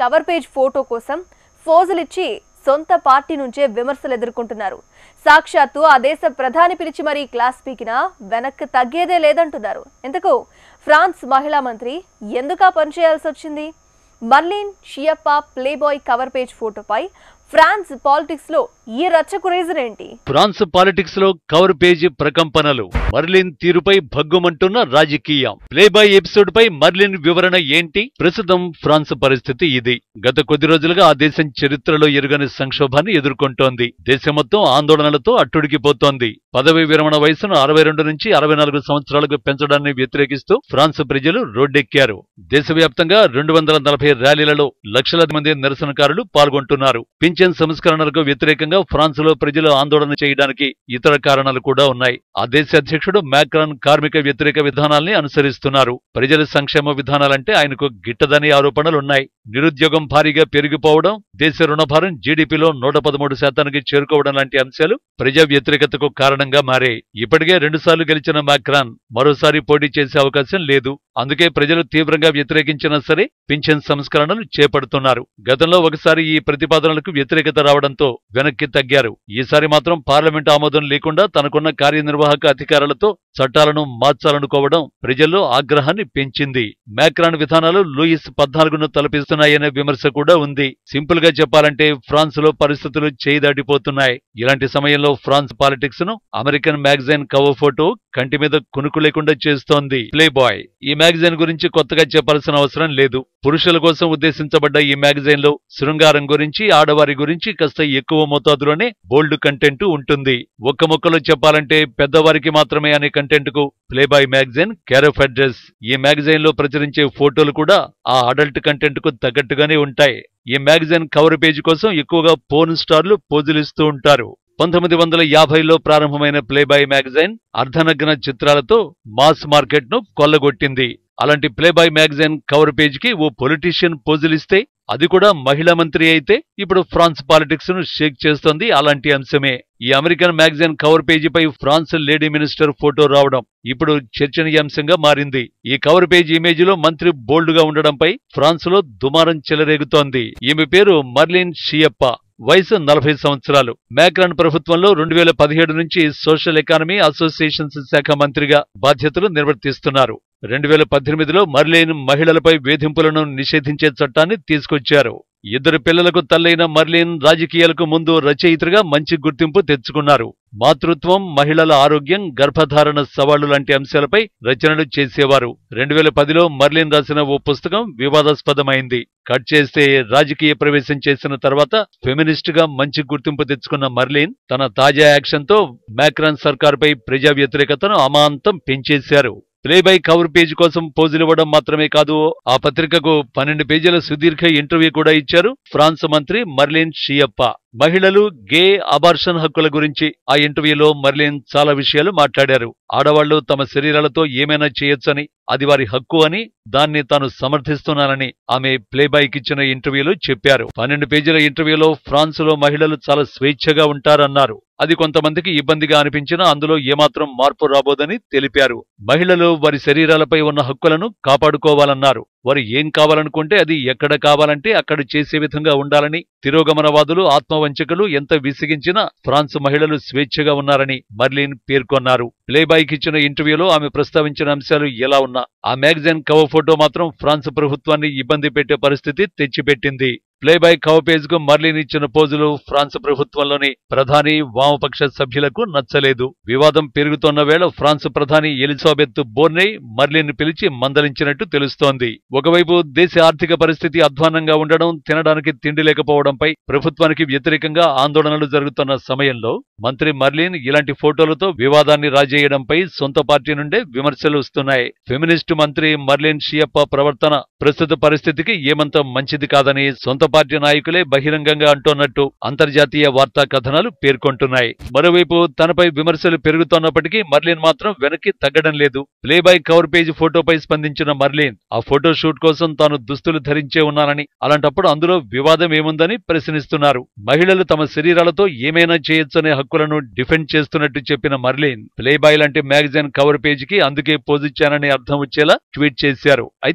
cover page photo కోసం ఫోజులిచ్చి సొంత పార్టీ నుంచే విమర్శలు ఎదుర్కొంటున్నారు సాక్షాత్తు ఆ దేశ ప్రధాని పిలిచి మరీ క్లాస్ పీకినా వెనక్కి తగ్గేదే లేదంటున్నారు ఇంతకు ఫ్రాన్స్ మహిళా మంత్రి ఎందుకా పనిచేయాల్సి వచ్చింది Marlene Schiappa Playboy cover page ఫోటోపై ఫ్రాన్స్ పాలిటిక్స్ లో ఈ రచ్చకు రీజన్ ఏంటి ఫ్రాన్స్ పాలిటిక్స్ లో కవర్ పేజీ ప్రకంపనలు మర్లిన్ తీరుపై భగ్గుమంటున్న రాజకీయం ప్లేబాయ్ ఎపిసోడ్ పై మర్లిన్ వివరణ ఏంటి ప్రస్తుతం ఫ్రాన్స్ పరిస్థితి ఇది గత కొద్ది రోజులుగా ఆ దేశం చరిత్రలో ఎరుగని సంక్షోభాన్ని ఎదుర్కొంటోంది దేశం మొత్తం ఆందోళనలతో అట్టుడికిపోతోంది పదవి విరమణ వయసును అరవై రెండు నుంచి అరవై నాలుగు సంవత్సరాలకు పెంచడాన్ని వ్యతిరేకిస్తూ ఫ్రాన్స్ ప్రజలు రోడ్డెక్కారు దేశవ్యాప్తంగా రెండు వందల నలభై ర్యాలీలలో లక్షలాది మంది నిరసనకారులు పాల్గొంటున్నారు పింఛన్ సంస్కరణలకు వ్యతిరేకంగా ఫ్రాన్స్ లో ప్రజలు ఆందోళన చేయడానికి ఇతర కారణాలు కూడా ఉన్నాయి ఆ దేశ అధ్యక్షుడు మ్యాక్రాన్ కార్మిక వ్యతిరేక విధానాల్ని అనుసరిస్తున్నారు ప్రజల సంక్షేమ విధానాలంటే ఆయనకు గిట్టదని ఆరోపణలున్నాయి నిరుద్యోగం భారీగా పెరిగిపోవడం దేశ రుణభారం జీడీపీలో నూట పదమూడు శాతానికి చేరుకోవడం లాంటి అంశాలు ప్రజా వ్యతిరేకతకు కారణంగా మారాయి ఇప్పటికే రెండుసార్లు గెలిచిన మ్యాక్రాన్ మరోసారి పోటీ చేసే అవకాశం లేదు అందుకే ప్రజలు తీవ్రంగా వ్యతిరేకించినా సరే పింఛన్ సంస్కరణలు చేపడుతున్నారు గతంలో ఒకసారి ఈ ప్రతిపాదనలకు వ్యతిరేకత రావడంతో వెనక్కి తగ్గారు ఈసారి మాత్రం పార్లమెంట్ ఆమోదం లేకుండా తనకున్న కార్యనిర్వాహక అధికారాలతో చట్టాలను మార్చాలనుకోవడం ప్రజల్లో ఆగ్రహాన్ని పెంచింది మ్యాక్రాన్ విధానాలు లూయిస్ పద్నాలుగును తలపిస్తున్నాయనే విమర్శ కూడా ఉంది సింపుల్ గా చెప్పాలంటే ఫ్రాన్స్ లో పరిస్థితులు చేయి దాటిపోతున్నాయి ఇలాంటి సమయంలో ఫ్రాన్స్ పాలిటిక్స్ ను అమెరికన్ మ్యాగజైన్ కవర్ ఫోటో కంటి మీద కునుకు లేకుండా చేస్తోంది ప్లే బాయ్ ఈ మ్యాగజైన్ గురించి కొత్తగా చెప్పాల్సిన అవసరం లేదు పురుషుల కోసం ఉద్దేశించబడ్డ ఈ మ్యాగజైన్ లో శృంగారం గురించి ఆడవారి గురించి కాస్త ఎక్కువ మోతాదులోనే బోల్డ్ కంటెంట్ ఉంటుంది ఒక్క ముక్కలో చెప్పాలంటే పెద్దవారికి మాత్రమే అనే కంటెంట్ కు ప్లేబాయ్ మ్యాగజైన్ క్యారఫ్ అడ్రస్ ఈ మ్యాగజైన్ లో ప్రచురించే ఫోటోలు కూడా ఆ అడల్ట్ కంటెంట్ కు తగ్గట్టుగానే ఉంటాయి ఈ మ్యాగజైన్ కవర్ పేజీ కోసం ఎక్కువగా పోర్న్ స్టార్లు పోజులిస్తూ ఉంటారు పంతొమ్మిది వందల యాభైలో ప్రారంభమైన ప్లేబాయ్ మ్యాగజైన్ అర్ధనగ్న చిత్రాలతో మాస్ మార్కెట్ ను కొల్లగొట్టింది అలాంటి ప్లేబాయ్ మ్యాగజైన్ కవర్ పేజీకి ఓ పొలిటీషియన్ పోజులిస్తే అది కూడా మహిళా మంత్రి అయితే ఇప్పుడు ఫ్రాన్స్ పాలిటిక్స్ ను షేక్ చేస్తోంది అలాంటి అంశమే ఈ అమెరికన్ మ్యాగజైన్ కవర్ పేజీపై ఫ్రాన్స్ లేడీ మినిస్టర్ ఫోటో రావడం ఇప్పుడు చర్చనీయాంశంగా మారింది ఈ కవర్ పేజీ ఇమేజ్ లో మంత్రి బోల్డ్ గా ఉండడంపై ఫ్రాన్స్ లో దుమారం చెలరేగుతోంది ఈమె పేరు మర్లిన్ షియప్ప వయసు నలభై సంవత్సరాలు మ్యాక్రాన్ ప్రభుత్వంలో రెండు వేల పదిహేడు నుంచి సోషల్ ఎకానమీ అసోసియేషన్స్ శాఖ మంత్రిగా బాధ్యతలు నిర్వర్తిస్తున్నారు రెండు వేల పద్దెనిమిదిలో మర్లేన్ మహిళలపై వేధింపులను నిషేధించే చట్టాన్ని తీసుకొచ్చారు ఇద్దరు పిల్లలకు తల్లైన మర్లిన్ రాజకీయాలకు ముందు రచయిత్రిగా మంచి గుర్తింపు తెచ్చుకున్నారు మాతృత్వం మహిళల ఆరోగ్యం గర్భధారణ సవాళ్లు లాంటి అంశాలపై రచనలు చేసేవారు రెండు వేల పదిలో మర్లిన్ రాసిన ఓ పుస్తకం వివాదాస్పదమైంది కట్ చేస్తే రాజకీయ ప్రవేశం చేసిన తర్వాత ఫెమినిస్ట్ గా మంచి గుర్తింపు తెచ్చుకున్న మర్లిన్ తన తాజా యాక్షన్ తో మ్యాక్రాన్ సర్కార్పై ప్రజా వ్యతిరేకతను అమాంతం పెంచేశారు ప్లేబై కవర్ పేజ్ కోసం పోజులివ్వడం మాత్రమే కాదు ఆ పత్రికకు పన్నెండు పేజీల సుదీర్ఘ ఇంటర్వ్యూ కూడా ఇచ్చారు ఫ్రాన్స్ మంత్రి మర్లిన్ షియప్ప మహిళలు గే అబార్షన్ హక్కుల గురించి ఆ ఇంటర్వ్యూలో మర్లిన్ చాలా విషయాలు మాట్లాడారు ఆడవాళ్లు తమ శరీరాలతో ఏమైనా చేయొచ్చని అది వారి హక్కు అని దాన్ని తాను సమర్థిస్తున్నానని ఆమె ప్లేబాయ్కి ఇచ్చిన ఇంటర్వ్యూలో చెప్పారు పన్నెండు పేజీల ఇంటర్వ్యూలో ఫ్రాన్స్ లో మహిళలు చాలా స్వేచ్ఛగా ఉంటారన్నారు అది కొంతమందికి ఇబ్బందిగా అనిపించినా అందులో ఏమాత్రం మార్పు రాబోదని తెలిపారు మహిళలు వారి శరీరాలపై ఉన్న హక్కులను కాపాడుకోవాలన్నారు వారు ఏం కావాలనుకుంటే అది ఎక్కడ కావాలంటే అక్కడ చేసే విధంగా ఉండాలని తిరోగమనవాదులు ఆత్మవంచకులు ఎంత విసిగించినా ఫ్రాన్స్ మహిళలు స్వేచ్ఛగా ఉన్నారని మర్లిన్ పేర్కొన్నారు ప్లేబాయ్కి ఇచ్చిన ఇంటర్వ్యూలో ఆమె ప్రస్తావించిన అంశాలు ఎలా ఉన్నా ఆ మ్యాగజైన్ కవర్ ఫోటో మాత్రం ఫ్రాన్స్ ప్రభుత్వాన్ని ఇబ్బంది పెట్టే పరిస్థితి తెచ్చిపెట్టింది ప్లేబాయ్ కవర్ పేజ్ కు మర్లిన్ ఇచ్చిన పోజులు ఫ్రాన్స్ ప్రభుత్వంలోని ప్రధాని వామపక్ష సభ్యులకు నచ్చలేదు వివాదం పెరుగుతోన్న వేళ ఫ్రాన్స్ ప్రధాని ఎలిజాబెత్ బోర్నే మర్లిన్ పిలిచి మందలించినట్టు తెలుస్తోంది ఒకవైపు దేశ ఆర్థిక పరిస్థితి అధ్వాన్నంగా ఉండడం తినడానికి తిండి లేకపోవడంపై ప్రభుత్వానికి వ్యతిరేకంగా ఆందోళనలు జరుగుతున్న సమయంలో మంత్రి మర్లిన్ ఇలాంటి ఫోటోలతో వివాదాన్ని రాజేయడంపై సొంత పార్టీ నుండే విమర్శలు వస్తున్నాయి ఫెమినిస్టు మంత్రి మర్లిన్ షియప్ప ప్రవర్తన ప్రస్తుత పరిస్థితికి ఏమంత మంచిది కాదని సొంత పార్టీ నాయకులే బహిరంగంగా అంటున్నట్టు అంతర్జాతీయ వార్తా కథనాలు పేర్కొంటున్నాయి మరోవైపు తనపై విమర్శలు పెరుగుతున్నప్పటికీ మర్లిన్ మాత్రం వెనక్కి తగ్గడం లేదు ప్లేబాయ్ కవర్ పేజ్ ఫోటోపై స్పందించిన మర్లిన్ ఆ ఫోటో షూట్ కోసం తాను దుస్తులు ధరించే ఉన్నానని అలాంటప్పుడు అందులో వివాదం ఏముందని ప్రశ్నిస్తున్నారు మహిళలు తమ శరీరాలతో ఏమైనా చేయొచ్చనే హక్కులను డిఫెండ్ చేస్తున్నట్టు చెప్పిన మర్లిన్ ప్లేబాయ్ లాంటి మ్యాగజైన్ కవర్ పేజీకి అందుకే పోజిచ్చానని అర్థం వచ్చేలా ట్వీట్ చేశారు అయితే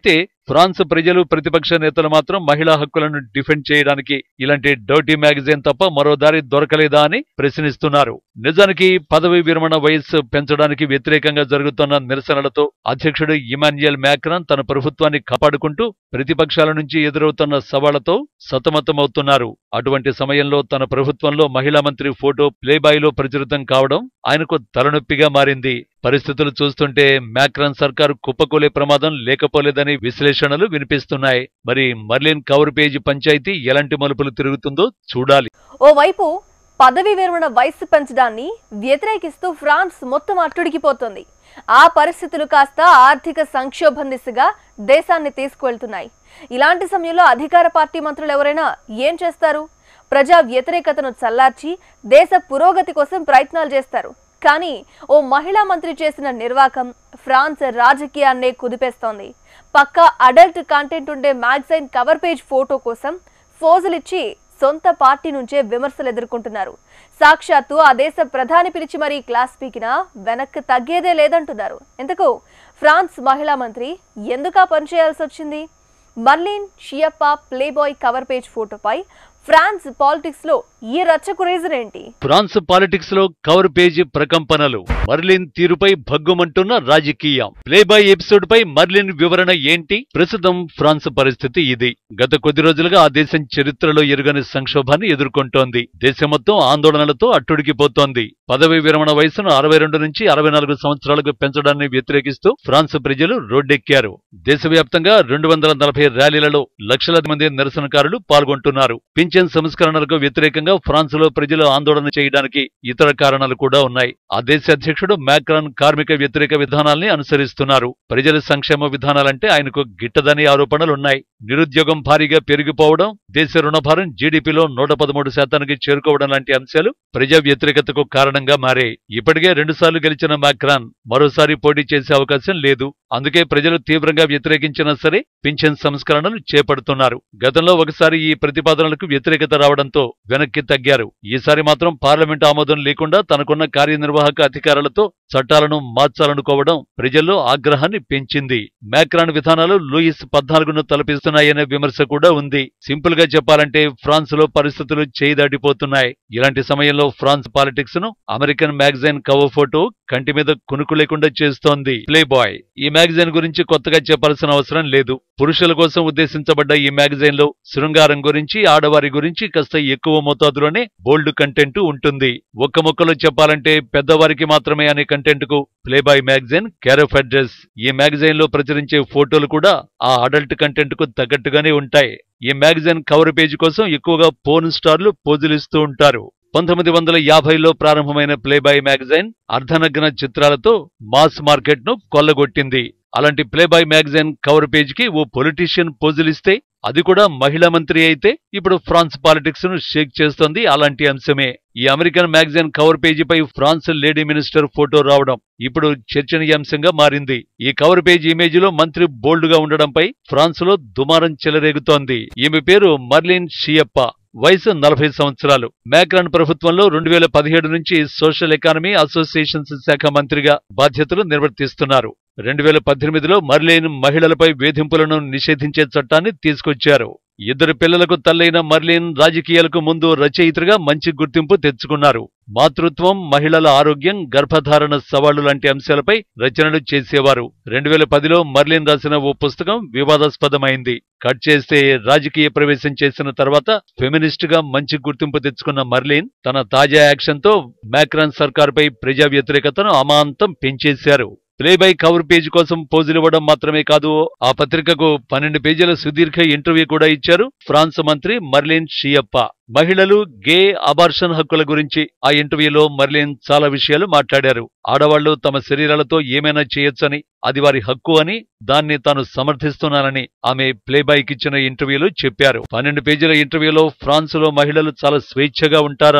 ఫ్రాన్స్ ప్రజలు ప్రతిపక్ష నేతలు మాత్రం మహిళా హక్కులను డిఫెండ్ చేయడానికి ఇలాంటి డర్టీ మ్యాగజైన్ తప్ప మరో దారి దొరకలేదా అని ప్రశ్నిస్తున్నారు నిజానికి పదవి విరమణ వయస్సు పెంచడానికి వ్యతిరేకంగా జరుగుతున్న నిరసనలతో అధ్యక్షుడు ఇమాన్యుయల్ మ్యాక్రాన్ తన ప్రభుత్వాన్ని కాపాడుకుంటూ ప్రతిపక్షాల నుంచి ఎదురవుతున్న సవాళ్లతో సతమతమవుతున్నారు అటువంటి సమయంలో తన ప్రభుత్వంలో మహిళా మంత్రి ఫోటో ప్లేబాయ్లో ప్రచురితం కావడం ఆయనకు తలనొప్పిగా మారింది పరిస్థితులు చూస్తుంటే మ్యాక్రాన్ సర్కారు కుప్పకూలే ప్రమాదం లేకపోలేదని విశ్లేషణలు వినిపిస్తున్నాయి మరి మర్లిన్ కవర్ పేజీ పంచాయతీ ఎలాంటి మలుపులు తిరుగుతుందో చూడాలి ఓవైపు పదవి విరమణ వయస్సు పెంచడాన్ని వ్యతిరేకిస్తూ ఫ్రాన్స్ మొత్తం అట్టుడికిపోతుంది ఆ పరిస్థితులు కాస్త ఆర్థిక సంక్షోభం దిశగా దేశాన్ని తీసుకువెళ్తున్నాయి ఇలాంటి సమయంలో అధికార పార్టీ మంత్రులు ఎవరైనా ఏం చేస్తారు ప్రజా వ్యతిరేకతను చల్లార్చి దేశ పురోగతి కోసం ప్రయత్నాలు చేస్తారు కానీ ఓ మహిళా మంత్రి చేసిన నిర్వాకం ఫ్రాన్స్ రాజకీయాన్నే కుదిపేస్తోంది పక్కా అడల్ట్ కంటెంట్ ఉండే మ్యాగజైన్ కవర్ పేజ్ ఫోటో కోసం ఫోజులిచ్చి సొంత పార్టీ నుంచే విమర్శలు ఎదుర్కొంటున్నారు సాక్షాత్తు ఆ దేశ ప్రధాని పిలిచి మరీ క్లాస్ పీకినా వెనక్కి తగ్గేదే లేదంటున్నారు ఇంతకు ఫ్రాన్స్ మహిళా మంత్రి ఎందుకు ఆ పని చేయాల్సి వచ్చింది Marlene Schiappa Playboy cover page ఫోటోపై ఫ్రాన్స్ పాలిటిక్స్ లో ఈ రచ్చకు రీజన్ ఏంటి ఫ్రాన్స్ పాలిటిక్స్ లో కవర్ పేజీ ప్రకంపనలు మర్లిన్ తీరుపై భగ్గుమంటున్న రాజకీయం ప్లేబాయ్ ఎపిసోడ్ పై మర్లిన్ వివరణ ఏంటి ప్రస్తుతం ఫ్రాన్స్ పరిస్థితి ఇది గత కొద్ది రోజులుగా ఆ దేశం చరిత్రలో ఎరుగని సంక్షోభాన్ని ఎదుర్కొంటోంది దేశం మొత్తం ఆందోళనలతో అట్టుడికిపోతోంది పదవి విరమణ వయసును అరవై రెండు నుంచి అరవై నాలుగు సంవత్సరాలకు పెంచడాన్ని వ్యతిరేకిస్తూ ఫ్రాన్స్ ప్రజలు రోడ్డెక్కారు దేశవ్యాప్తంగా రెండు వందల నలభై ర్యాలీలలో లక్షలాది మంది నిరసనకారులు పాల్గొంటున్నారు పింఛన్ సంస్కరణలకు వ్యతిరేకంగా ఫ్రాన్స్ లో ప్రజలు ఆందోళన చేయడానికి ఇతర కారణాలు కూడా ఉన్నాయి ఆ దేశ అధ్యక్షుడు మ్యాక్రాన్ కార్మిక వ్యతిరేక విధానాల్ని అనుసరిస్తున్నారు ప్రజల సంక్షేమ విధానాలంటే ఆయనకు గిట్టదని ఆరోపణలున్నాయి నిరుద్యోగం భారీగా పెరిగిపోవడం దేశ రుణభారం జీడీపీలో నూట పదమూడు శాతానికి చేరుకోవడం లాంటి అంశాలు ప్రజా వ్యతిరేకతకు కారణంగా మారాయి ఇప్పటికే రెండుసార్లు గెలిచిన మ్యాక్రాన్ మరోసారి పోటీ చేసే అవకాశం లేదు అందుకే ప్రజలు తీవ్రంగా వ్యతిరేకించినా సరే పింఛన్ సంస్కరణలు చేపడుతున్నారు గతంలో ఒకసారి ఈ ప్రతిపాదనలకు వ్యతిరేకత రావడంతో వెనక్కి తగ్గారు ఈసారి మాత్రం పార్లమెంట్ ఆమోదం లేకుండా తనకున్న కార్యనిర్వాహక అధికారాలతో చట్టాలను మార్చాలనుకోవడం ప్రజల్లో ఆగ్రహాన్ని పెంచింది మ్యాక్రాన్ విధానాలు లూయిస్ పద్నాలుగును తలపిస్తున్నాయనే విమర్శ కూడా ఉంది సింపుల్ గా చెప్పాలంటే ఫ్రాన్స్ లో పరిస్థితులు చేయి దాటిపోతున్నాయి ఇలాంటి సమయంలో ఫ్రాన్స్ పాలిటిక్స్ ను అమెరికన్ మ్యాగజైన్ కవర్ ఫోటో కంటి మీద కునుకు లేకుండా చేస్తోంది ప్లే బాయ్ ఈ మ్యాగజైన్ గురించి కొత్తగా చెప్పాల్సిన అవసరం లేదు పురుషుల కోసం ఉద్దేశించబడ్డ ఈ మ్యాగజైన్ లో శృంగారం గురించి ఆడవారి గురించి కాస్త ఎక్కువ మోతాదులోనే బోల్డ్ కంటెంట్ ఉంటుంది ఒక్క ముక్కలో చెప్పాలంటే పెద్దవారికి మాత్రమే అనే కంటెంట్ కు ప్లేబాయ్ మ్యాగజైన్ క్యారఫ్ అడ్రస్ ఈ మ్యాగజైన్ లో ప్రచురించే ఫోటోలు కూడా ఆ అడల్ట్ కంటెంట్ కు తగ్గట్టుగానే ఉంటాయి ఈ మ్యాగజైన్ కవర్ పేజీ కోసం ఎక్కువగా పోర్న్ స్టార్లు పోజులిస్తూ ఉంటారు పంతొమ్మిది వందల యాభైలో ప్రారంభమైన ప్లేబాయ్ మ్యాగజైన్ అర్ధనగ్న చిత్రాలతో మాస్ మార్కెట్ ను కొల్లగొట్టింది అలాంటి ప్లేబాయ్ మ్యాగజైన్ కవర్ పేజీకి ఓ పొలిటీషియన్ పోజులిస్తే అది కూడా మహిళా మంత్రి అయితే ఇప్పుడు ఫ్రాన్స్ పాలిటిక్స్ ను షేక్ చేస్తోంది అలాంటి అంశమే ఈ అమెరికన్ మ్యాగజైన్ కవర్ పేజీపై ఫ్రాన్స్ లేడీ మినిస్టర్ ఫోటో రావడం ఇప్పుడు చర్చనీయాంశంగా మారింది ఈ కవర్ పేజీ ఇమేజ్ లో మంత్రి బోల్డ్ గా ఉండడంపై ఫ్రాన్స్ లో దుమారం చెలరేగుతోంది ఈమె పేరు మర్లిన్ షియప్ప వయసు నలభై సంవత్సరాలు మ్యాక్రాన్ ప్రభుత్వంలో రెండు వేల పదిహేడు నుంచి సోషల్ ఎకానమీ అసోసియేషన్స్ శాఖ మంత్రిగా బాధ్యతలు నిర్వర్తిస్తున్నారు రెండు వేల పద్దెనిమిదిలో మర్లేన్ మహిళలపై వేధింపులను నిషేధించే చట్టాన్ని తీసుకొచ్చారు ఇద్దరు పిల్లలకు తల్లైన మర్లిన్ రాజకీయాలకు ముందు రచయిత్రిగా మంచి గుర్తింపు తెచ్చుకున్నారు మాతృత్వం మహిళల ఆరోగ్యం గర్భధారణ సవాళ్లు లాంటి అంశాలపై రచనలు చేసేవారు రెండు వేల పదిలో మర్లిన్ రాసిన ఓ పుస్తకం వివాదాస్పదమైంది కట్ చేస్తే రాజకీయ ప్రవేశం చేసిన తర్వాత ఫెమినిస్ట్ గా మంచి గుర్తింపు తెచ్చుకున్న మర్లిన్ తన తాజా యాక్షన్ తో మ్యాక్రాన్ సర్కార్పై ప్రజా వ్యతిరేకతను అమాంతం పెంచేశారు ప్లేబై కవర్ పేజీ కోసం పోజులు ఇవ్వడం మాత్రమే కాదు ఆ పత్రికకు పన్నెండు పేజీల సుదీర్ఘ ఇంటర్వ్యూ కూడా ఇచ్చారు ఫ్రాన్స్ మంత్రి మర్లిన్ షియప్ప మహిళలు గే అబార్షన్ హక్కుల గురించి ఆ ఇంటర్వ్యూలో మర్లిన్ చాలా విషయాలు మాట్లాడారు ఆడవాళ్లు తమ శరీరాలతో ఏమైనా చేయొచ్చని అది వారి హక్కు అని దాన్ని తాను సమర్థిస్తున్నానని ఆమె ప్లేబాయ్కి ఇచ్చిన ఇంటర్వ్యూలో చెప్పారు పన్నెండు పేజీల ఇంటర్వ్యూలో ఫ్రాన్స్ లో మహిళలు చాలా స్వేచ్ఛగా ఉంటారన్నారు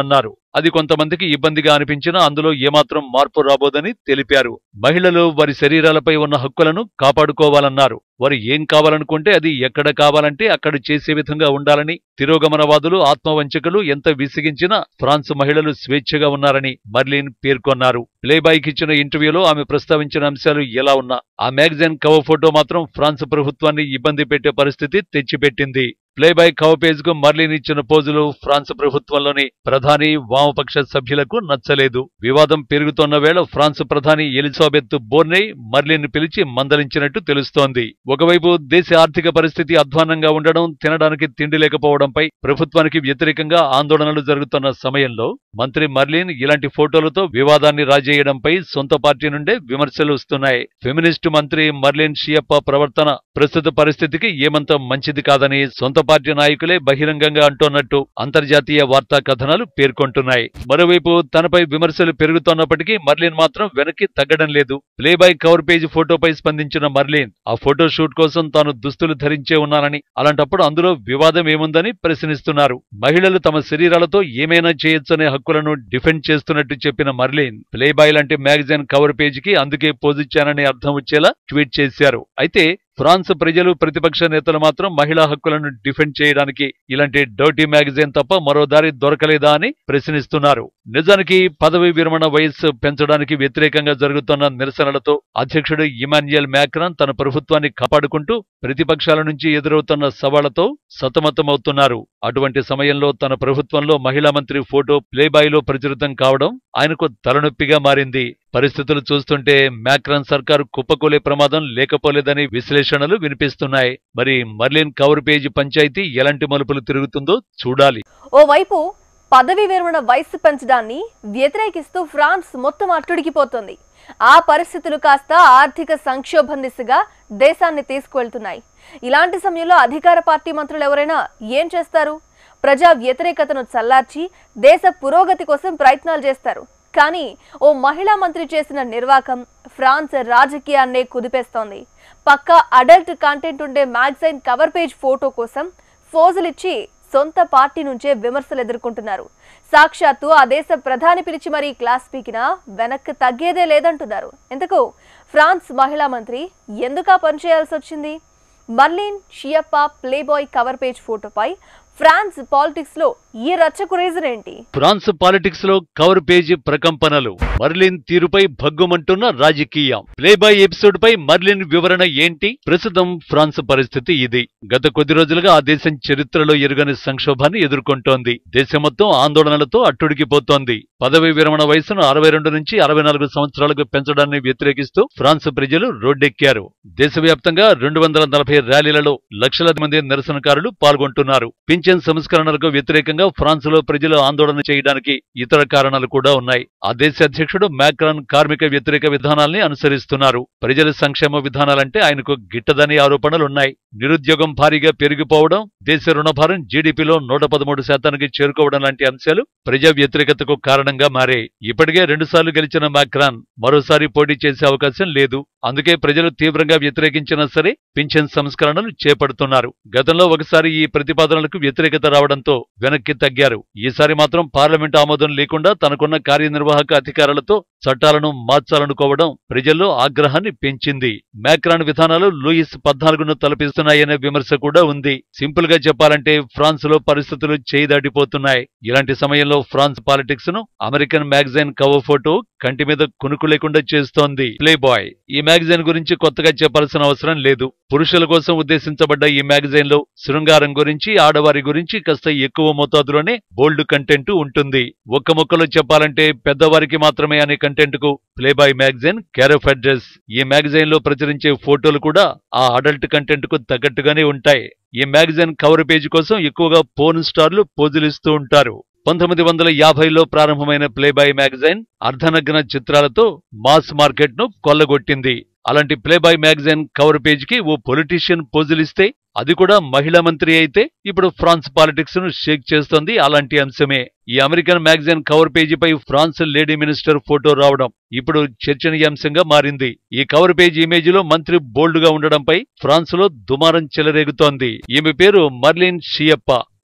అది కొంతమందికి ఇబ్బందిగా అనిపించినా అందులో ఏమాత్రం మార్పు రాబోదని తెలిపారు మహిళలు వారి శరీరాలపై ఉన్న హక్కులను కాపాడుకోవాలన్నారు వారు ఏం కావాలనుకుంటే అది ఎక్కడ కావాలంటే అక్కడ చేసే విధంగా ఉండాలని తిరోగమనవాదులు ఆత్మవంచకులు ఎంత విసిగించినా ఫ్రాన్స్ మహిళలు స్వేచ్ఛగా ఉన్నారని మర్లిన్ పేర్కొన్నారు ప్లేబాయ్కి ఇచ్చిన ఇంటర్వ్యూలో ఆమె ప్రస్తావించిన అంశాలు ఎలా ఉన్నా ఆ మ్యాగజైన్ కవర్ ఫోటో మాత్రం ఫ్రాన్స్ ప్రభుత్వాన్ని ఇబ్బంది పెట్టే పరిస్థితి తెచ్చిపెట్టింది ప్లేబాయ్ కవర్ పేజ్ కు మర్లిన్ ఇచ్చిన పోజులు ఫ్రాన్స్ ప్రభుత్వంలోని ప్రధాని వామపక్ష సభ్యులకు నచ్చలేదు వివాదం పెరుగుతోన్న వేళ ఫ్రాన్స్ ప్రధాని ఎలిజాబెత్ బోర్నే మర్లిన్ పిలిచి మందలించినట్టు తెలుస్తోంది ఒకవైపు దేశ ఆర్థిక పరిస్థితి అధ్వాన్నంగా ఉండడం తినడానికి తిండి లేకపోవడంపై ప్రభుత్వానికి వ్యతిరేకంగా ఆందోళనలు జరుగుతున్న సమయంలో మంత్రి మర్లిన్ ఇలాంటి ఫోటోలతో వివాదాన్ని రాజేయడంపై సొంత పార్టీ నుండే విమర్శలు వస్తున్నాయి ఫెమినిస్టు మంత్రి మర్లిన్ షియప్ప ప్రవర్తన ప్రస్తుత పరిస్థితికి ఏమంత మంచిది కాదని సొంత పార్టీ నాయకులే బహిరంగంగా అంటున్నట్టు అంతర్జాతీయ వార్తా కథనాలు పేర్కొంటున్నాయి మరోవైపు తనపై విమర్శలు పెరుగుతున్నప్పటికీ మర్లిన్ మాత్రం వెనక్కి తగ్గడం లేదు ప్లేబాయ్ కవర్ పేజ్ ఫోటోపై స్పందించిన మర్లిన్ ఆ ఫోటో షూట్ కోసం తాను దుస్తులు ధరించే ఉన్నానని అలాంటప్పుడు అందులో వివాదం ఏముందని ప్రశ్నిస్తున్నారు మహిళలు తమ శరీరాలతో ఏమైనా చేయొచ్చనే హక్కులను డిఫెండ్ చేస్తున్నట్టు చెప్పిన మర్లిన్ ప్లేబాయ్ లాంటి మ్యాగజైన్ కవర్ పేజీకి అందుకే పోజిచ్చానని అర్థం వచ్చేలా ట్వీట్ చేశారు అయితే ఫ్రాన్స్ ప్రజలు ప్రతిపక్ష నేతలు మాత్రం మహిళా హక్కులను డిఫెండ్ చేయడానికి ఇలాంటి డర్టీ మ్యాగజైన్ తప్ప మరో దారి దొరకలేదా అని ప్రశ్నిస్తున్నారు నిజానికి పదవి విరమణ వయస్సు పెంచడానికి వ్యతిరేకంగా జరుగుతున్న నిరసనలతో అధ్యక్షుడు ఇమాన్యుయల్ మ్యాక్రాన్ తన ప్రభుత్వాన్ని కాపాడుకుంటూ ప్రతిపక్షాల నుంచి ఎదురవుతున్న సవాళ్లతో సతమతమవుతున్నారు అటువంటి సమయంలో తన ప్రభుత్వంలో మహిళా మంత్రి ఫోటో ప్లేబాయ్లో ప్రచురితం కావడం ఆయనకు తలనొప్పిగా మారింది పరిస్థితులు చూస్తుంటే మ్యాక్రాన్ సర్కారు కుప్పకూలే ప్రమాదం లేకపోలేదని విశ్లేషణలు వినిపిస్తున్నాయి మరి మర్లిన్ కవర్ పేజీ పంచాయతీ ఎలాంటి మలుపులు తిరుగుతుందో చూడాలి ఓవైపు పదవి విరమణ వయస్సు పెంచడాన్ని వ్యతిరేకిస్తూ ఫ్రాన్స్ మొత్తం అట్టుడికిపోతోంది ఆ పరిస్థితులు కాస్త ఆర్థిక సంక్షోభం దిశగా దేశాన్ని తీసుకువెళ్తున్నాయి ఇలాంటి సమయంలో అధికార పార్టీ మంత్రులు ఎవరైనా ఏం చేస్తారు ప్రజా వ్యతిరేకతను చల్లార్చి దేశ పురోగతి కోసం ప్రయత్నాలు చేస్తారు కానీ ఓ మహిళా మంత్రి చేసిన నిర్వాకం ఫ్రాన్స్ రాజకీయాన్నే కుదిపేస్తోంది పక్కా అడల్ట్ కంటెంట్ ఉండే మ్యాగజైన్ కవర్ పేజ్ ఫోటో కోసం ఫోజులిచ్చి సొంత పార్టీ నుంచే విమర్శలు ఎదుర్కొంటున్నారు సాక్షాత్తు ఆ దేశ ప్రధాని పిలిచి మరీ క్లాస్ పీకినా వెనక్కి తగ్గేదే లేదంటున్నారు ఇంతకు ఫ్రాన్స్ మహిళా మంత్రి ఎందుకు ఆ పని చేయాల్సి వచ్చింది Marlene Schiappa Playboy cover page ఫోటోపై ఫ్రాన్స్ పాలిటిక్స్ లో ఈ రచ్చకు రీజన్ ఏంటి ఫ్రాన్స్ పాలిటిక్స్ లో కవర్ పేజీ ప్రకంపనలు మర్లిన్ తీరుపై భగ్గుమంటున్న రాజకీయం ప్లేబాయ్ ఎపిసోడ్ పై మర్లిన్ వివరణ ఏంటి ప్రస్తుతం ఫ్రాన్స్ పరిస్థితి ఇది గత కొద్ది రోజులుగా ఆ దేశం చరిత్రలో ఎరుగని సంక్షోభాన్ని ఎదుర్కొంటోంది దేశం మొత్తం ఆందోళనలతో అట్టుడికిపోతోంది పదవి విరమణ వయసును అరవై రెండు నుంచి అరవై నాలుగు సంవత్సరాలకు పెంచడాన్ని వ్యతిరేకిస్తూ ఫ్రాన్స్ ప్రజలు రోడ్డెక్కారు దేశవ్యాప్తంగా రెండు వందల నలభై ర్యాలీలలో లక్షలాది మంది నిరసనకారులు పాల్గొంటున్నారు పింఛన్ సంస్కరణలకు వ్యతిరేకంగా ఫ్రాన్స్ లో ప్రజలు ఆందోళన చేయడానికి ఇతర కారణాలు కూడా ఉన్నాయి ఆ దేశ అధ్యక్షుడు మ్యాక్రాన్ కార్మిక వ్యతిరేక విధానాల్ని అనుసరిస్తున్నారు ప్రజల సంక్షేమ విధానాలంటే ఆయనకు గిట్టదని ఆరోపణలున్నాయి నిరుద్యోగం భారీగా పెరిగిపోవడం దేశ రుణభారం జీడీపీలో నూట పదమూడు శాతానికి చేరుకోవడం లాంటి అంశాలు ప్రజా వ్యతిరేకతకు కారణంగా మారాయి ఇప్పటికే రెండుసార్లు గెలిచిన మ్యాక్రాన్ మరోసారి పోటీ చేసే అవకాశం లేదు అందుకే ప్రజలు తీవ్రంగా వ్యతిరేకించినా సరే పింఛన్ సంస్కరణలు చేపడుతున్నారు గతంలో ఒకసారి ఈ ప్రతిపాదనలకు వ్యతిరేకత రావడంతో వెనక్కి తగ్గారు ఈసారి మాత్రం పార్లమెంట్ ఆమోదం లేకుండా తనకున్న కార్యనిర్వాహక అధికారాలతో చట్టాలను మార్చాలనుకోవడం ప్రజల్లో ఆగ్రహాన్ని పెంచింది మ్యాక్రాన్ విధానాలు లూయిస్ పద్నాలుగును తలపిస్తున్నాయనే విమర్శ కూడా ఉంది సింపుల్ గా చెప్పాలంటే ఫ్రాన్స్ లో పరిస్థితులు చేయి దాటిపోతున్నాయి ఇలాంటి సమయంలో ఫ్రాన్స్ పాలిటిక్స్ ను అమెరికన్ మ్యాగజైన్ కవర్ ఫోటో కంటి మీద కునుకు లేకుండా చేస్తోంది ప్లే బాయ్ ఈ మ్యాగజైన్ గురించి కొత్తగా చెప్పాల్సిన అవసరం లేదు పురుషుల కోసం ఉద్దేశించబడ్డ ఈ మ్యాగజైన్ లో శృంగారం గురించి ఆడవారి గురించి కాస్త ఎక్కువ మోతాదులోనే బోల్డ్ కంటెంట్ ఉంటుంది ఒక్క ముక్కలో చెప్పాలంటే పెద్దవారికి మాత్రమే అనే కంటెంట్ కు ప్లేబాయ్ మ్యాగజైన్ క్యారఫ్ అడ్రస్ ఈ మ్యాగజైన్ లో ప్రచురించే ఫోటోలు కూడా ఆ అడల్ట్ కంటెంట్ కు తగ్గట్టుగానే ఉంటాయి ఈ మ్యాగజైన్ కవర్ పేజీ కోసం ఎక్కువగా పోర్న్ స్టార్లు పోజులిస్తూ ఉంటారు పంతొమ్మిది వందల యాభైలో ప్రారంభమైన ప్లేబాయ్ మ్యాగజైన్ అర్ధనగ్న చిత్రాలతో మాస్ మార్కెట్ ను కొల్లగొట్టింది అలాంటి ప్లేబాయ్ మ్యాగజైన్ కవర్ పేజీకి ఓ పొలిటీషియన్ పోజులిస్తే అది కూడా మహిళా మంత్రి అయితే ఇప్పుడు ఫ్రాన్స్ పాలిటిక్స్ ను షేక్ చేస్తోంది అలాంటి అంశమే ఈ అమెరికన్ మ్యాగజైన్ కవర్ పేజీపై ఫ్రాన్స్ లేడీ మినిస్టర్ ఫోటో రావడం ఇప్పుడు చర్చనీయాంశంగా మారింది ఈ కవర్ పేజీ ఇమేజ్ లో మంత్రి బోల్డ్ గా ఉండడంపై ఫ్రాన్స్ లో దుమారం చెలరేగుతోంది ఈమె పేరు మర్లిన్ షియప్ప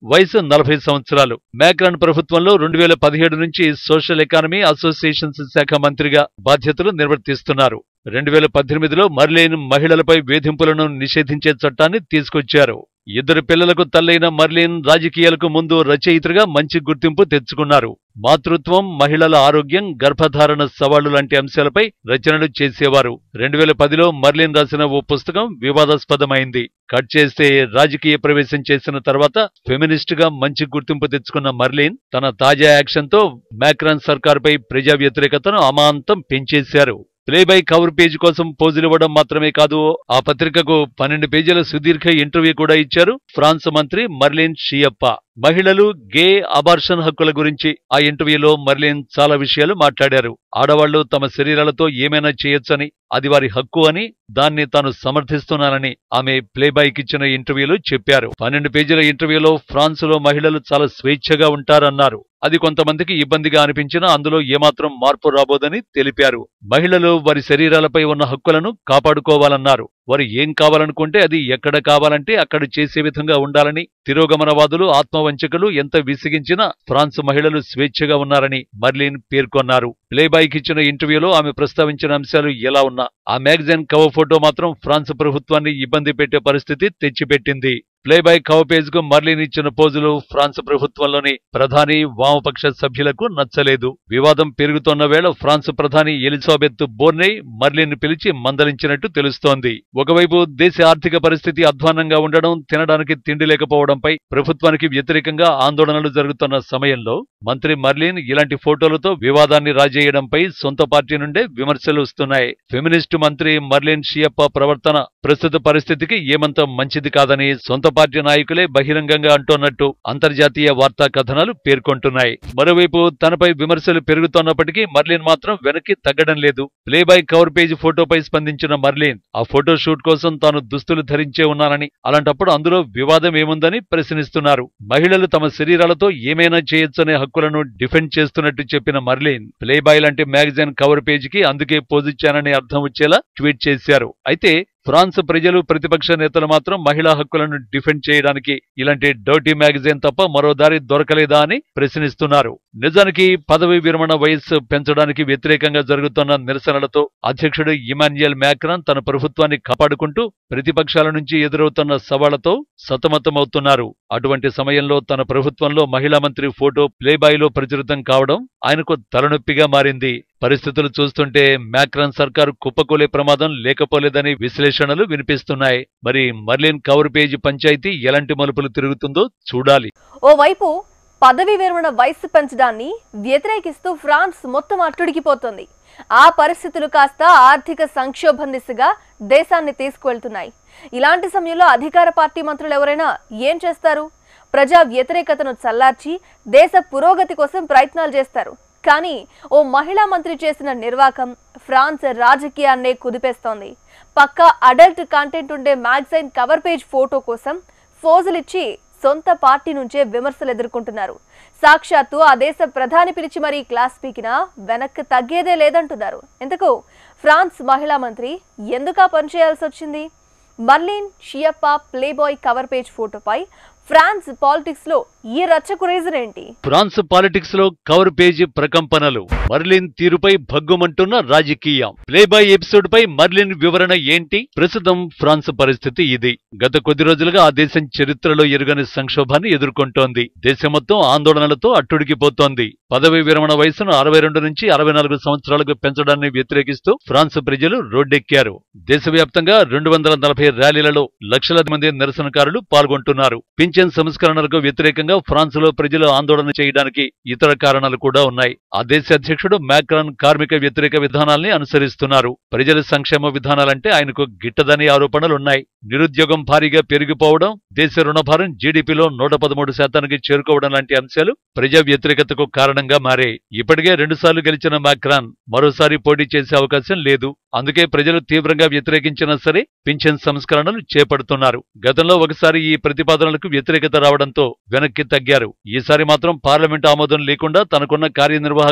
వయసు నలభై సంవత్సరాలు మ్యాక్రాన్ ప్రభుత్వంలో రెండు వేల పదిహేడు నుంచి సోషల్ ఎకానమీ అసోసియేషన్స్ శాఖ మంత్రిగా బాధ్యతలు నిర్వర్తిస్తున్నారు రెండు వేల పద్దెనిమిదిలో మర్లేన్ మహిళలపై వేధింపులను నిషేధించే చట్టాన్ని తీసుకొచ్చారు ఇద్దరు పిల్లలకు తల్లైన మర్లిన్ రాజకీయాలకు ముందు రచయిత్రిగా మంచి గుర్తింపు తెచ్చుకున్నారు మాతృత్వం మహిళల ఆరోగ్యం గర్భధారణ సవాళ్లు లాంటి అంశాలపై రచనలు చేసేవారు రెండు వేల పదిలో మర్లిన్ రాసిన ఓ పుస్తకం వివాదాస్పదమైంది కట్ చేస్తే రాజకీయ ప్రవేశం చేసిన తర్వాత ఫెమినిస్ట్ గా మంచి గుర్తింపు తెచ్చుకున్న మర్లిన్ తన తాజా యాక్షన్ తో మ్యాక్రాన్ సర్కార్పై ప్రజా వ్యతిరేకతను అమాంతం పెంచేశారు ప్లే బై కవర్ పేజ్ కోసం పోజులు ఇవ్వడం మాత్రమే కాదు ఆ పత్రికకు పన్నెండు పేజీల సుదీర్ఘ ఇంటర్వ్యూ కూడా ఇచ్చారు ఫ్రాన్స్ మంత్రి మర్లిన్ షియప్ప మహిళలు గే అబార్షన్ హక్కుల గురించి ఆ ఇంటర్వ్యూలో మర్లిన్ చాలా విషయాలు మాట్లాడారు ఆడవాళ్లు తమ శరీరాలతో ఏమైనా చేయొచ్చని అది వారి హక్కు అని దాన్ని తాను సమర్థిస్తున్నానని ఆమె ప్లేబాయ్కి ఇచ్చిన ఇంటర్వ్యూలో చెప్పారు పన్నెండు పేజీల ఇంటర్వ్యూలో ఫ్రాన్సులో మహిళలు చాలా స్వేచ్ఛగా ఉంటారన్నారు అది కొంతమందికి ఇబ్బందిగా అనిపించినా అందులో ఏమాత్రం మార్పు రాబోదని తెలిపారు మహిళలు వారి శరీరాలపై ఉన్న హక్కులను కాపాడుకోవాలన్నారు వారు ఏం కావాలనుకుంటే అది ఎక్కడ కావాలంటే అక్కడ చేసే విధంగా ఉండాలని తిరోగమనవాదులు ఆత్మవంచకులు ఎంత విసిగించినా ఫ్రాన్స్ మహిళలు స్వేచ్ఛగా ఉన్నారని మర్లిన్ పేర్కొన్నారు ప్లేబాయ్కి ఇచ్చిన ఇంటర్వ్యూలో ఆమె ప్రస్తావించిన అంశాలు ఎలా ఉన్నా ఆ మ్యాగజైన్ కవర్ ఫోటో మాత్రం ఫ్రాన్స్ ప్రభుత్వాన్ని ఇబ్బంది పెట్టే పరిస్థితి తెచ్చిపెట్టింది ప్లేబాయ్ కవర్ పేజ్ కు మర్లిన్ ఇచ్చిన పోజులు ఫ్రాన్స్ ప్రభుత్వంలోని ప్రధాని వామపక్ష సభ్యులకు నచ్చలేదు వివాదం పెరుగుతోన్న వేళ ఫ్రాన్స్ ప్రధాని ఎలిజాబెత్ బోర్నే మర్లిన్ పిలిచి మందలించినట్టు తెలుస్తోంది ఒకవైపు దేశ ఆర్థిక పరిస్థితి అధ్వాన్నంగా ఉండడం తినడానికి తిండి లేకపోవడంపై ప్రభుత్వానికి వ్యతిరేకంగా ఆందోళనలు జరుగుతున్న సమయంలో మంత్రి మర్లిన్ ఇలాంటి ఫోటోలతో వివాదాన్ని రాజేయడంపై సొంత పార్టీ నుండే విమర్శలు వస్తున్నాయి ఫెమినిస్టు మంత్రి మర్లిన్ షియప్ప ప్రవర్తన ప్రస్తుత పరిస్థితికి ఏమంత మంచిది కాదని సొంత పార్టీ నాయకులే బహిరంగంగా అంటున్నట్టు అంతర్జాతీయ వార్తా కథనాలు పేర్కొంటున్నాయి మరోవైపు తనపై విమర్శలు పెరుగుతున్నప్పటికీ మర్లిన్ మాత్రం వెనక్కి తగ్గడం లేదు ప్లేబాయ్ కవర్ పేజ్ ఫోటోపై స్పందించిన మర్లిన్ ఆ ఫోటో షూట్ కోసం తాను దుస్తులు ధరించే ఉన్నానని అలాంటప్పుడు అందులో వివాదం ఏముందని ప్రశ్నిస్తున్నారు మహిళలు తమ శరీరాలతో ఏమైనా చేయొచ్చనే హక్కులను డిఫెండ్ చేస్తున్నట్టు చెప్పిన మర్లిన్ ప్లేబాయ్ లాంటి మ్యాగజైన్ కవర్ పేజీకి అందుకే పోజిచ్చానని అర్థం వచ్చేలా ట్వీట్ చేశారు అయితే ఫ్రాన్స్ ప్రజలు ప్రతిపక్ష నేతలు మాత్రం మహిళా హక్కులను డిఫెండ్ చేయడానికి ఇలాంటి డర్టీ మ్యాగజైన్ తప్ప మరో దారి దొరకలేదా అని ప్రశ్నిస్తున్నారు నిజానికి పదవి విరమణ వయస్సు పెంచడానికి వ్యతిరేకంగా జరుగుతున్న నిరసనలతో అధ్యక్షుడు ఇమాన్యుయల్ మ్యాక్రాన్ తన ప్రభుత్వాన్ని కాపాడుకుంటూ ప్రతిపక్షాల నుంచి ఎదురవుతున్న సవాళ్లతో సతమతమవుతున్నారు అటువంటి సమయంలో తన ప్రభుత్వంలో మహిళా మంత్రి ఫోటో ప్లేబాయ్లో ప్రచురితం కావడం ఆయనకు తలనొప్పిగా మారింది పరిస్థితులు చూస్తుంటే మ్యాక్రాన్ సర్కారు కుప్పకూలే ప్రమాదం లేకపోలేదని విశ్లేషణలు వినిపిస్తున్నాయి మరి మర్లిన్ కవర్ పేజీ పంచాయతీ ఎలాంటి మలుపులు తిరుగుతుందో చూడాలి ఓవైపు పదవి విరమణ వయస్సు పెంచడాన్ని వ్యతిరేకిస్తూ ఫ్రాన్స్ మొత్తం అట్టుడికిపోతోంది ఆ పరిస్థితులు కాస్త ఆర్థిక సంక్షోభం దిశగా దేశాన్ని తీసుకువెళ్తున్నాయి ఇలాంటి సమయంలో అధికార పార్టీ మంత్రులు ఎవరైనా ఏం చేస్తారు ప్రజా వ్యతిరేకతను చల్లార్చి దేశ పురోగతి కోసం ప్రయత్నాలు చేస్తారు కానీ ఓ మహిళా మంత్రి చేసిన నిర్వాకం ఫ్రాన్స్ రాజకీయాన్నే కుదిపేస్తోంది పక్కా అడల్ట్ కంటెంట్ ఉండే మ్యాగజైన్ కవర్ పేజ్ ఫోటో కోసం ఫోజులిచ్చి సొంత పార్టీ నుంచే విమర్శలు ఎదుర్కొంటున్నారు సాక్షాత్తు ఆ దేశ ప్రధాని పిలిచి మరీ క్లాస్ పీకినా వెనక్కి తగ్గేదే లేదంటున్నారు ఎందుకు ఫ్రాన్స్ మహిళా మంత్రి ఎందుకా పనిచేయాల్సి వచ్చింది Marlene Schiappa Playboy cover page ఫోటోపై ఫ్రాన్స్ పాలిటిక్స్ లో ఈ రచ్చకు రీజన్ ఏంటి ఫ్రాన్స్ పాలిటిక్స్ లో కవర్ పేజీ ప్రకంపనలు మర్లిన్ తీరుపై భగ్గుమంటున్న రాజకీయం ప్లేబాయ్ ఎపిసోడ్ పై మర్లిన్ వివరణ ఏంటి ప్రస్తుతం ఫ్రాన్స్ పరిస్థితి ఇది గత కొద్ది రోజులుగా ఆ దేశం చరిత్రలో ఎరుగని సంక్షోభాన్ని ఎదుర్కొంటోంది దేశం మొత్తం ఆందోళనలతో అట్టుడికిపోతోంది పదవి విరమణ వయసును అరవై రెండు నుంచి అరవై నాలుగు సంవత్సరాలకు పెంచడాన్ని వ్యతిరేకిస్తూ ఫ్రాన్స్ ప్రజలు రోడ్డెక్కారు దేశవ్యాప్తంగా రెండు వందల నలభై ర్యాలీలలో లక్షలాది మంది నిరసనకారులు పాల్గొంటున్నారు పింఛన్ సంస్కరణలకు వ్యతిరేకంగా ఫ్రాన్స్ లో ప్రజలు ఆందోళన చేయడానికి ఇతర కారణాలు కూడా ఉన్నాయి ఆ దేశ అధ్యక్షుడు మ్యాక్రాన్ కార్మిక వ్యతిరేక విధానాల్ని అనుసరిస్తున్నారు ప్రజల సంక్షేమ విధానాలంటే ఆయనకు గిట్టదని ఆరోపణలు ఉన్నాయి నిరుద్యోగం భారీగా పెరిగిపోవడం దేశ రుణభారం జీడీపీలో నూట పదమూడు శాతానికి చేరుకోవడం లాంటి అంశాలు ప్రజా వ్యతిరేకతకు కారణంగా మారాయి ఇప్పటికే రెండుసార్లు గెలిచిన మ్యాక్రాన్ మరోసారి పోటీ చేసే అవకాశం లేదు అందుకే ప్రజలు తీవ్రంగా వ్యతిరేకించినా సరే పింఛన్ సంస్కరణలు చేపడుతున్నారు గతంలో ఒకసారి ఈ ప్రతిపాదనలకు వ్యతిరేకత రావడంతో వెనక్కి తగ్గారు ఈసారి మాత్రం పార్లమెంట్ ఆమోదం లేకుండా తనకున్న కార్యనిర్వాహక అధికారాలు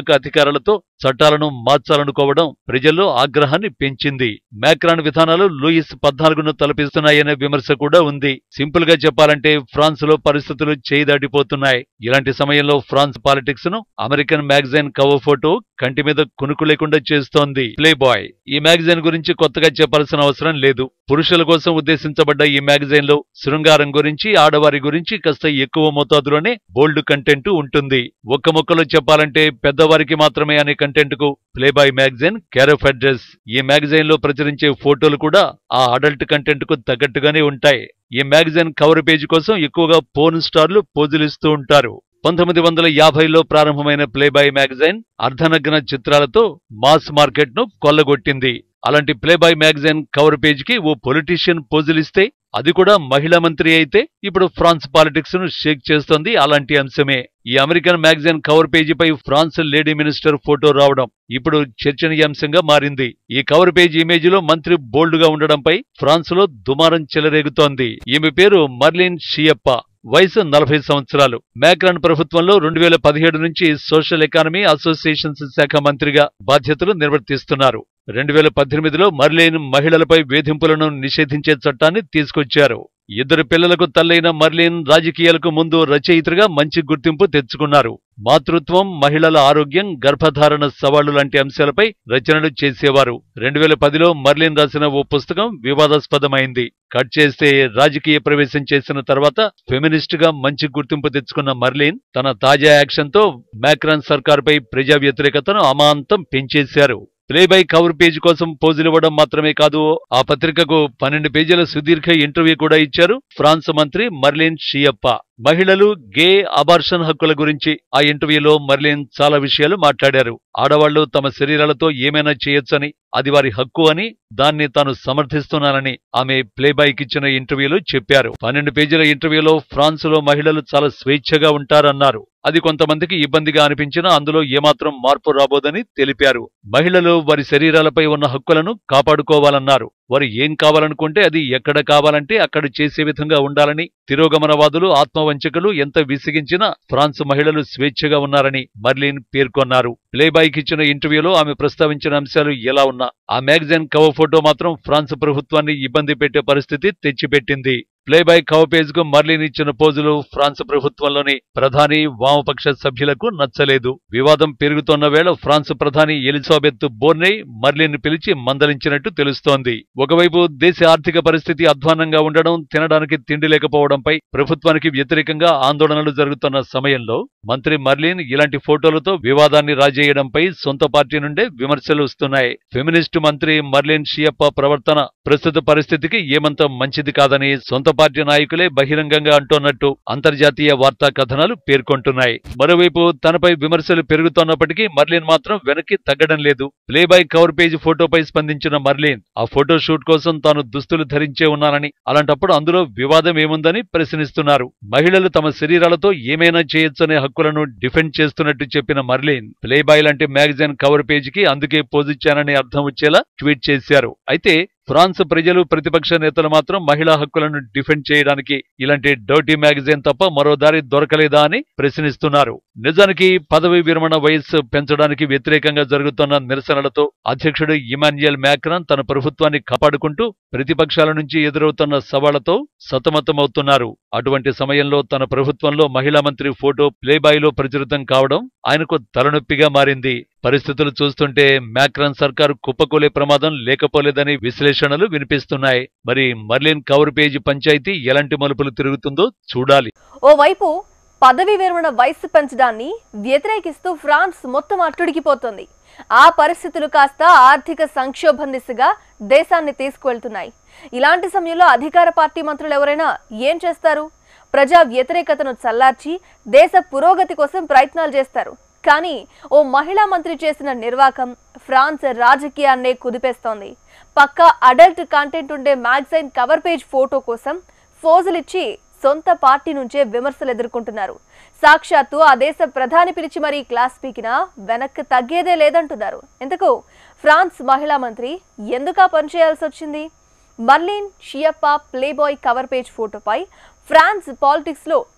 విధానాలతో చట్టాలను మార్చాలనుకోవడం ప్రజల్లో ఆగ్రహాన్ని పెంచింది మ్యాక్రాన్ విధానాలు లూయిస్ పద్నాలుగును తలపిస్తున్నాయనే విమర్శ కూడా ఉంది సింపుల్ గా చెప్పాలంటే ఫ్రాన్స్ లో పరిస్థితులు చేయి దాటిపోతున్నాయి ఇలాంటి సమయంలో ఫ్రాన్స్ పాలిటిక్స్ ను అమెరికన్ మ్యాగజైన్ కవర్ ఫోటో కంటి మీద కునుకు లేకుండా చేస్తోంది ప్లే బాయ్ ఈ మ్యాగజైన్ గురించి కొత్తగా చెప్పాల్సిన అవసరం లేదు పురుషుల కోసం ఉద్దేశించబడ్డ ఈ మ్యాగజైన్ లో శృంగారం గురించి ఆడవారి గురించి కాస్త ఎక్కువ మోతాదులోనే బోల్డ్ కంటెంట్ ఉంటుంది ఒక్క ముక్కలో చెప్పాలంటే పెద్దవారికి మాత్రమే అనే కంటెంట్ కు Playboy magazine care of address ఈ మ్యాగజైన్ లో ప్రచురించే ఫోటోలు కూడా ఆ అడల్ట్ కంటెంట్ కు తగ్గట్టుగానే ఉంటాయి ఈ మ్యాగజైన్ కవర్ పేజీ కోసం ఎక్కువగా పోర్న్ స్టార్లు పోజులిస్తూ ఉంటారు పంతొమ్మిది వందల యాభైలో ప్రారంభమైన ప్లేబాయ్ మ్యాగజైన్ అర్ధనగ్న చిత్రాలతో మాస్ మార్కెట్ ను కొల్లగొట్టింది అలాంటి ప్లేబాయ్ మ్యాగజైన్ కవర్ పేజీకి ఓ పొలిటీషియన్ పోజులిస్తే అది కూడా మహిళా మంత్రి అయితే ఇప్పుడు ఫ్రాన్స్ పాలిటిక్స్ ను షేక్ చేస్తోంది అలాంటి అంశమే ఈ అమెరికన్ మ్యాగజైన్ కవర్ పేజీపై ఫ్రాన్స్ లేడీ మినిస్టర్ ఫోటో రావడం ఇప్పుడు చర్చనీయాంశంగా మారింది ఈ కవర్ పేజీ ఇమేజ్ లో మంత్రి బోల్డ్ గా ఉండడంపై ఫ్రాన్స్ లో దుమారం చెలరేగుతోంది ఈమె పేరు మర్లిన్ షియప్ప వయసు నలభై సంవత్సరాలు మ్యాక్రాన్ ప్రభుత్వంలో రెండు వేల పదిహేడు నుంచి సోషల్ ఎకానమీ అసోసియేషన్స్ శాఖ మంత్రిగా బాధ్యతలు నిర్వర్తిస్తున్నారు రెండు వేల పద్దెనిమిదిలో మర్లేన్ మహిళలపై వేధింపులను నిషేధించే చట్టాన్ని తీసుకొచ్చారు ఇద్దరు పిల్లలకు తల్లైన మర్లిన్ రాజకీయాలకు ముందు రచయితగా మంచి గుర్తింపు తెచ్చుకున్నారు మాతృత్వం మహిళల ఆరోగ్యం గర్భధారణ సవాళ్లు లాంటి అంశాలపై రచనలు చేసేవారు రెండు వేల పదిలో మర్లిన్ రాసిన ఓ పుస్తకం వివాదాస్పదమైంది కట్ చేస్తే రాజకీయ ప్రవేశం చేసిన తర్వాత ఫెమినిస్ట్ గా మంచి గుర్తింపు తెచ్చుకున్న మర్లిన్ తన తాజా యాక్షన్ తో మ్యాక్రాన్ సర్కార్పై ప్రజా వ్యతిరేకతను అమాంతం పెంచేశారు ప్లే బై కవర్ పేజ్ కోసం పోజులివ్వడం మాత్రమే కాదు ఆ పత్రికకు పన్నెండు పేజీల సుదీర్ఘ ఇంటర్వ్యూ కూడా ఇచ్చారు ఫ్రాన్స్ మంత్రి మర్లిన్ షియప్ప మహిళలు గే అబార్షన్ హక్కుల గురించి ఆ ఇంటర్వ్యూలో మర్లిన్ చాలా విషయాలు మాట్లాడారు ఆడవాళ్లు తమ శరీరాలతో ఏమైనా చేయొచ్చని అది వారి హక్కు అని దాన్ని తాను సమర్థిస్తున్నానని ఆమె ప్లేబాయ్కి ఇచ్చిన ఇంటర్వ్యూలో చెప్పారు పన్నెండు పేజీల ఇంటర్వ్యూలో ఫ్రాన్స్ లో మహిళలు చాలా స్వేచ్ఛగా ఉంటారన్నారు అది కొంతమందికి ఇబ్బందిగా అనిపించినా అందులో ఏమాత్రం మార్పు రాబోదని తెలిపారు మహిళలు వారి శరీరాలపై ఉన్న హక్కులను కాపాడుకోవాలన్నారు వారు ఏం కావాలనుకుంటే అది ఎక్కడ కావాలంటే అక్కడ చేసే విధంగా ఉండాలని తిరోగమనవాదులు ఆత్మవంచకులు ఎంత విసిగించినా ఫ్రాన్స్ మహిళలు స్వేచ్ఛగా ఉన్నారని మర్లిన్ పేర్కొన్నారు ప్లేబాయ్కి ఇచ్చిన ఇంటర్వ్యూలో ఆమె ప్రస్తావించిన అంశాలు ఎలా ఉన్నా ఆ మ్యాగజైన్ కవర్ ఫోటో మాత్రం ఫ్రాన్స్ ప్రభుత్వాన్ని ఇబ్బంది పెట్టే పరిస్థితి తెచ్చిపెట్టింది ప్లేబాయ్ కవర్ పేజ్ కు మర్లిన్ ఇచ్చిన పోజులు ఫ్రాన్స్ ప్రభుత్వంలోని ప్రధాని వామపక్ష సభ్యులకు నచ్చలేదు వివాదం పెరుగుతోన్న వేళ ఫ్రాన్స్ ప్రధాని ఎలిజాబెత్ బోర్నే మర్లిన్ పిలిచి మందలించినట్టు తెలుస్తోంది ఒకవైపు దేశ ఆర్థిక పరిస్థితి అధ్వాన్నంగా ఉండడం తినడానికి తిండి లేకపోవడంపై ప్రభుత్వానికి వ్యతిరేకంగా ఆందోళనలు జరుగుతున్న సమయంలో మంత్రి మర్లిన్ ఇలాంటి ఫోటోలతో వివాదాన్ని రాజేయడంపై సొంత పార్టీ నుండే విమర్శలు వస్తున్నాయి ఫెమినిస్టు మంత్రి మర్లిన్ షియప్ప ప్రవర్తన ప్రస్తుత పరిస్థితికి ఏమంత మంచిది కాదని సొంత పార్టీ నాయకులే బహిరంగంగా అంటోన్నట్టు అంతర్జాతీయ వార్తా కథనాలు పేర్కొంటున్నాయి మరోవైపు తనపై విమర్శలు పెరుగుతున్నప్పటికీ మర్లిన్ మాత్రం వెనక్కి తగ్గడం లేదు ప్లేబాయ్ కవర్ పేజ్ ఫోటోపై స్పందించిన మర్లిన్ ఆ ఫోటో షూట్ కోసం తాను దుస్తులు ధరించే ఉన్నానని అలాంటప్పుడు అందులో వివాదం ఏముందని ప్రశ్నిస్తున్నారు మహిళలు తమ శరీరాలతో ఏమైనా చేయొచ్చనే హక్కులను డిఫెండ్ చేస్తున్నట్టు చెప్పిన మర్లిన్ ప్లేబాయ్ లాంటి మ్యాగజైన్ కవర్ పేజీకి అందుకే పోజిచ్చానని అర్థం వచ్చేలా ట్వీట్ చేశారు అయితే ఫ్రాన్స్ ప్రజలు ప్రతిపక్ష నేతలు మాత్రం మహిళా హక్కులను డిఫెండ్ చేయడానికి ఇలాంటి డర్టీ మ్యాగజైన్ తప్ప మరో దారి దొరకలేదా అని ప్రశ్నిస్తున్నారు నిజానికి పదవి విరమణ వయస్సు పెంచడానికి వ్యతిరేకంగా జరుగుతున్న నిరసనలతో అధ్యక్షుడు ఇమాన్యుయల్ మ్యాక్రాన్ తన ప్రభుత్వాన్ని కాపాడుకుంటూ ప్రతిపక్షాల నుంచి ఎదురవుతున్న సవాళ్లతో సతమతమవుతున్నారు అటువంటి సమయంలో తన ప్రభుత్వంలో మహిళా మంత్రి ఫోటో ప్లేబాయ్లో ప్రచురితం కావడం ఆయనకు తలనొప్పిగా మారింది పరిస్థితులు చూస్తుంటే మ్యాక్రాన్ సర్కారు కుప్పకూలే ప్రమాదం లేకపోలేదని విశ్లేషణలు వినిపిస్తున్నాయి మరి మర్లిన్ కవర్ పేజీ పంచాయతీ ఎలాంటి మలుపులు తిరుగుతుందో చూడాలి ఓవైపు పదవి విరమణ వయస్సు పెంచడాన్ని వ్యతిరేకిస్తూ ఫ్రాన్స్ మొత్తం అట్టుడికిపోతుంది ఆ పరిస్థితులు కాస్త ఆర్థిక సంక్షోభం దిశగా దేశాన్ని తీసుకువెళ్తున్నాయి ఇలాంటి సమయంలో అధికార పార్టీ మంత్రులు ఎవరైనా ఏం చేస్తారు ప్రజా వ్యతిరేకతను చల్లార్చి దేశ పురోగతి కోసం ప్రయత్నాలు చేస్తారు కానీ ఓ మహిళా మంత్రి చేసిన నిర్వాకం ఫ్రాన్స్ రాజకీయాన్నే కుదిపేస్తోంది పక్కా అడల్ట్ కంటెంట్ ఉండే మ్యాగజైన్ కవర్ పేజ్ ఫోటో కోసం ఫోజులిచ్చి సొంత పార్టీ నుంచే విమర్శలు ఎదుర్కొంటున్నారు సాక్షాత్తు ఆ దేశ ప్రధాని పిలిచి మరీ క్లాస్ పీకినా వెనక్కి తగ్గేదే లేదంటున్నారు ఇంతకు ఫ్రాన్స్ మహిళా మంత్రి ఎందుకా పనిచేయాల్సి వచ్చింది Marlene Schiappa Playboy cover page ఫోటోపై ఫ్రాన్స్ పాలిటిక్స్లో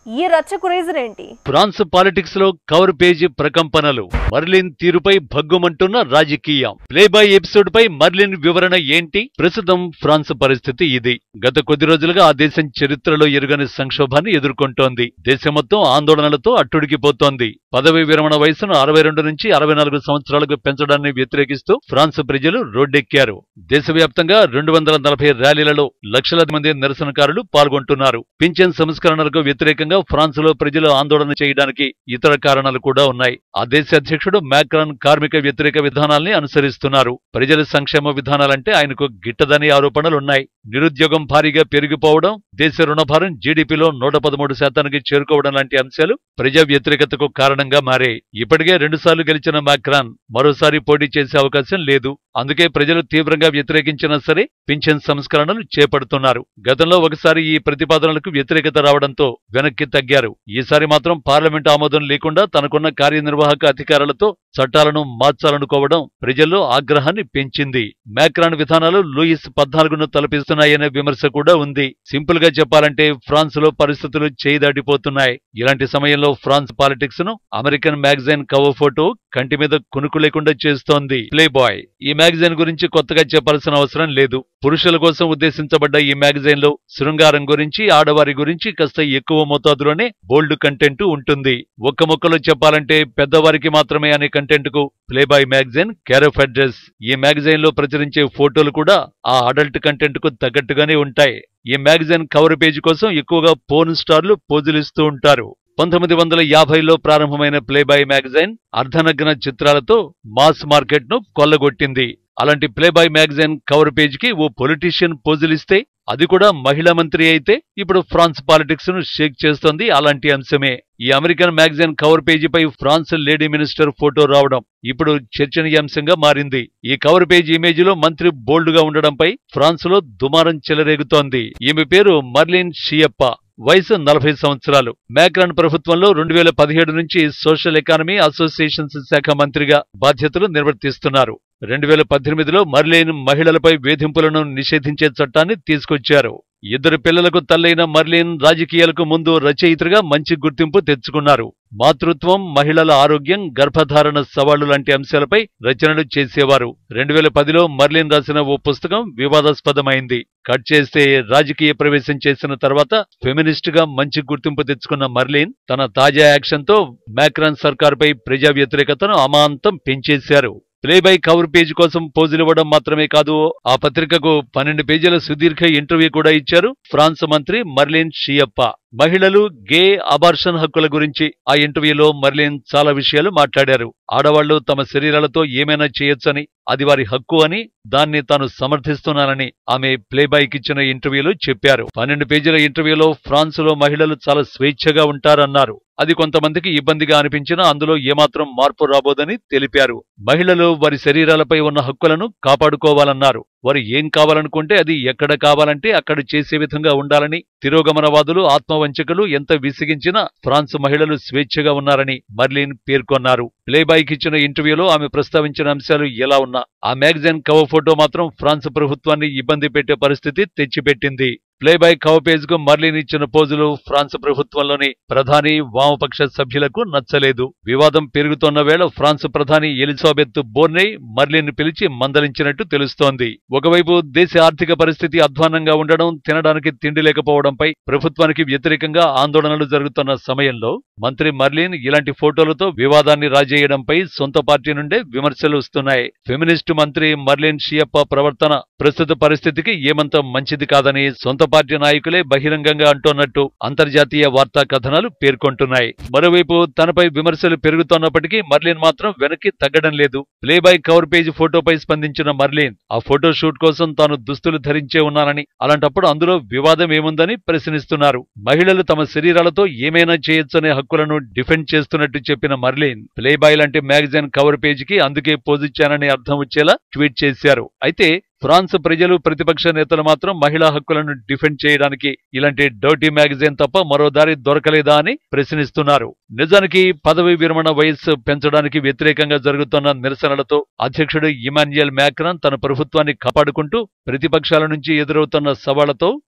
ఈ రచ్చకు రీజన్ ఏంటి ఫ్రాన్స్ పాలిటిక్స్ లో కవర్ పేజీ ప్రకంపనలు మర్లిన్ తీరుపై భగ్గుమంటున్న రాజకీయం ప్లే బాయ్ ఎపిసోడ్ పై మర్లిన్ వివరణ ఏంటి ప్రస్తుతం ఫ్రాన్స్ పరిస్థితి ఇది గత కొద్ది రోజులుగా ఆ దేశం చరిత్రలో ఎరుగని సంక్షోభాన్ని ఎదుర్కొంటోంది దేశం మొత్తం ఆందోళనలతో అట్టుడికిపోతోంది పదవి విరమణ వయసును అరవై రెండు నుంచి అరవై నాలుగు సంవత్సరాలకు పెంచడాన్ని వ్యతిరేకిస్తూ ఫ్రాన్స్ ప్రజలు రోడ్డెక్కారు దేశవ్యాప్తంగా రెండు వందల నలభై ర్యాలీలలో లక్షలాది మంది నిరసనకారులు పాల్గొంటున్నారు పింఛన్ సంస్కరణలకు వ్యతిరేకంగా ఫ్రాన్స్ లో ప్రజలు ఆందోళన చేయడానికి ఇతర కారణాలు కూడా ఉన్నాయి ఆ దేశ అధ్యక్షుడు మ్యాక్రాన్ కార్మిక వ్యతిరేక విధానాల్ని అనుసరిస్తున్నారు ప్రజల సంక్షేమ విధానాలంటే ఆయనకు గిట్టదని ఆరోపణలున్నాయి నిరుద్యోగం భారీగా పెరిగిపోవడం దేశ రుణభారం జీడీపీలో నూట పదమూడు శాతానికి చేరుకోవడం లాంటి అంశాలు ప్రజా వ్యతిరేకతకు కారణంగా మారాయి ఇప్పటికే రెండుసార్లు గెలిచిన మ్యాక్రాన్ మరోసారి పోటీ చేసే అవకాశం లేదు అందుకే ప్రజలు తీవ్రంగా వ్యతిరేకించినా సరే పింఛన్ సంస్కరణలు చేపడుతున్నారు గతంలో ఒకసారి ఈ ప్రతిపాదనలకు వ్యతిరేకత రావడంతో వెనక్కి తగ్గారు ఈసారి మాత్రం పార్లమెంట్ ఆమోదం లేకుండా తనకున్న కార్యనిర్వాహక అధికారాలతో చట్టాలను మార్చాలనుకోవడం ప్రజల్లో ఆగ్రహాన్ని పెంచింది మ్యాక్రాన్ విధానాలు లూయిస్ పద్నాలుగును తలపిస్తున్నాయనే విమర్శ కూడా ఉంది సింపుల్ గా చెప్పాలంటే ఫ్రాన్స్ లో పరిస్థితులు చేయి దాటిపోతున్నాయి ఇలాంటి సమయంలో ఫ్రాన్స్ పాలిటిక్స్ ను అమెరికన్ మ్యాగజైన్ కవర్ ఫోటో కంటి మీద కునుకు లేకుండా చేస్తోంది ప్లే బాయ్ ఈ మ్యాగజైన్ గురించి కొత్తగా చెప్పాల్సిన అవసరం లేదు పురుషుల కోసం ఉద్దేశించబడ్డ ఈ మ్యాగజైన్ లో శృంగారం గురించి ఆడవారి గురించి కాస్త ఎక్కువ మోతాదులోనే బోల్డ్ కంటెంట్ ఉంటుంది ఒక్క ముక్కలో చెప్పాలంటే పెద్దవారికి మాత్రమే అనే కంటెంట్ కు Playboy magazine care of address ఈ మ్యాగజైన్ లో ప్రచురించే ఫోటోలు కూడా ఆ అడల్ట్ కంటెంట్ కు తగ్గట్టుగానే ఉంటాయి ఈ మ్యాగజైన్ కవర్ పేజీ కోసం ఎక్కువగా పోర్న్ స్టార్లు పోజులిస్తూ ఉంటారు పంతొమ్మిది వందల యాభైలో ప్రారంభమైన ప్లేబాయ్ మ్యాగజైన్ అర్ధనగ్న చిత్రాలతో మాస్ మార్కెట్ ను కొల్లగొట్టింది అలాంటి ప్లేబాయ్ మ్యాగజైన్ కవర్ పేజీకి ఓ పొలిటీషియన్ పోజులిస్తే అది కూడా మహిళా మంత్రి అయితే ఇప్పుడు ఫ్రాన్స్ పాలిటిక్స్ ను షేక్ చేస్తోంది అలాంటి అంశమే ఈ అమెరికన్ మ్యాగజైన్ కవర్ పేజీపై ఫ్రాన్స్ లేడీ మినిస్టర్ ఫోటో రావడం ఇప్పుడు చర్చనీయాంశంగా మారింది ఈ కవర్ పేజీ ఇమేజ్ లో మంత్రి బోల్డ్ గా ఉండడంపై ఫ్రాన్స్ లో దుమారం చెలరేగుతోంది ఈమె పేరు మర్లిన్ షియప్ప వయసు నలభై సంవత్సరాలు మ్యాక్రాన్ ప్రభుత్వంలో రెండు వేల పదిహేడు నుంచి సోషల్ ఎకానమీ అసోసియేషన్స్ శాఖ మంత్రిగా బాధ్యతలు నిర్వర్తిస్తున్నారు రెండు వేల పద్దెనిమిదిలో మర్లేన్ మహిళలపై వేధింపులను నిషేధించే చట్టాన్ని తీసుకొచ్చారు ఇద్దరు పిల్లలకు తల్లైన మర్లిన్ రాజకీయాలకు ముందు రచయిత్రిగా మంచి గుర్తింపు తెచ్చుకున్నారు మాతృత్వం మహిళల ఆరోగ్యం గర్భధారణ సవాళ్లు లాంటి అంశాలపై రచనలు చేసేవారు రెండు వేల పదిలో మర్లిన్ రాసిన ఓ పుస్తకం వివాదాస్పదమైంది కట్ చేస్తే రాజకీయ ప్రవేశం చేసిన తర్వాత ఫెమినిస్ట్ గా మంచి గుర్తింపు తెచ్చుకున్న మర్లిన్ తన తాజా యాక్షన్ తో మ్యాక్రాన్ సర్కార్పై ప్రజా వ్యతిరేకతను అమాంతం పెంచేశారు ప్లే బై కవర్ పేజీ కోసం పోజులివ్వడం మాత్రమే కాదు ఆ పత్రికకు పన్నెండు పేజీల సుదీర్ఘ ఇంటర్వ్యూ కూడా ఇచ్చారు ఫ్రాన్స్ మంత్రి మర్లిన్ షియప్ప మహిళలు గే అబార్షన్ హక్కుల గురించి ఆ ఇంటర్వ్యూలో మర్లిన్ చాలా విషయాలు మాట్లాడారు ఆడవాళ్లు తమ శరీరాలతో ఏమైనా చేయొచ్చని అది వారి హక్కు అని దాన్ని తాను సమర్థిస్తున్నానని ఆమె ప్లేబాయ్కి ఇచ్చిన ఇంటర్వ్యూలో చెప్పారు పన్నెండు పేజీల ఇంటర్వ్యూలో ఫ్రాన్స్ లో మహిళలు చాలా స్వేచ్ఛగా ఉంటారన్నారు అది కొంతమందికి ఇబ్బందిగా అనిపించినా అందులో ఏమాత్రం మార్పు రాబోదని తెలిపారు మహిళలు వారి శరీరాలపై ఉన్న హక్కులను కాపాడుకోవాలన్నారు వారు ఏం కావాలనుకుంటే అది ఎక్కడ కావాలంటే అక్కడ చేసే విధంగా ఉండాలని తిరోగమనవాదులు ఆత్మవంచకులు ఎంత విసిగించినా ఫ్రాన్స్ మహిళలు స్వేచ్ఛగా ఉన్నారని మర్లిన్ పేర్కొన్నారు ప్లేబాయ్కి ఇచ్చిన ఇంటర్వ్యూలో ఆమె ప్రస్తావించిన అంశాలు ఎలా ఉన్నా ఆ మ్యాగజైన్ కవర్ ఫోటో మాత్రం ఫ్రాన్స్ ప్రభుత్వాన్ని ఇబ్బంది పెట్టే పరిస్థితి తెచ్చిపెట్టింది ప్లేబాయ్ కవర్ పేజ్ కు మర్లిన్ ఇచ్చిన పోజులు ఫ్రాన్స్ ప్రభుత్వంలోని ప్రధాని వామపక్ష సభ్యులకు నచ్చలేదు వివాదం పెరుగుతోన్న వేళ ఫ్రాన్స్ ప్రధాని ఎలిజాబెత్ బోర్నే మర్లిన్ పిలిచి మందలించినట్టు తెలుస్తోంది ఒకవైపు దేశ ఆర్థిక పరిస్థితి అధ్వానంగా ఉండడం తినడానికి తిండి లేకపోవడంపై ప్రభుత్వానికి వ్యతిరేకంగా ఆందోళనలు జరుగుతున్న సమయంలో మంత్రి మర్లిన్ ఇలాంటి ఫోటోలతో వివాదాన్ని రాజేయడంపై సొంత పార్టీ నుండే విమర్శలు వస్తున్నాయి ఫెమినిస్టు మంత్రి మర్లిన్ షియప్ప ప్రవర్తన ప్రస్తుత పరిస్థితికి ఏమంత మంచిది కాదని సొంత పార్టీ నాయకులే బహిరంగంగా అంటోన్నట్టు అంతర్జాతీయ వార్తా కథనాలు పేర్కొంటున్నాయి మరోవైపు తనపై విమర్శలు పెరుగుతున్నప్పటికీ మర్లిన్ మాత్రం వెనక్కి తగ్గడం లేదు ప్లేబాయ్ కవర్ పేజీ ఫోటోపై స్పందించిన మర్లిన్ ఆ ఫోటో షూట్ కోసం తాను దుస్తులు ధరించే ఉన్నానని అలాంటప్పుడు అందులో వివాదం ఏముందని ప్రశ్నిస్తున్నారు మహిళలు తమ శరీరాలతో ఏమైనా చేయొచ్చనే హక్కులను డిఫెండ్ చేస్తున్నట్టు చెప్పిన మర్లిన్ ప్లేబాయ్ లాంటి మ్యాగజైన్ కవర్ పేజీకి అందుకే పోజిచ్చానని అర్థం వచ్చేలా ట్వీట్ చేశారు అయితే ఫ్రాన్స్ ప్రజలు ప్రతిపక్ష నేతలు మాత్రం మహిళా హక్కులను డిఫెండ్ చేయడానికి ఇలాంటి డర్టీ మ్యాగజైన్ తప్ప మరో దారి దొరకలేదా అని ప్రశ్నిస్తున్నారు నిజానికి పదవి విరమణ వయస్సు పెంచడానికి వ్యతిరేకంగా జరుగుతున్న నిరసనలతో అధ్యక్షుడు ఇమాన్యుయల్ మ్యాక్రాన్ తన ప్రభుత్వాన్ని కాపాడుకుంటూ ప్రతిపక్షాల నుంచి ఎదురవుతున్న సవాళ్లతో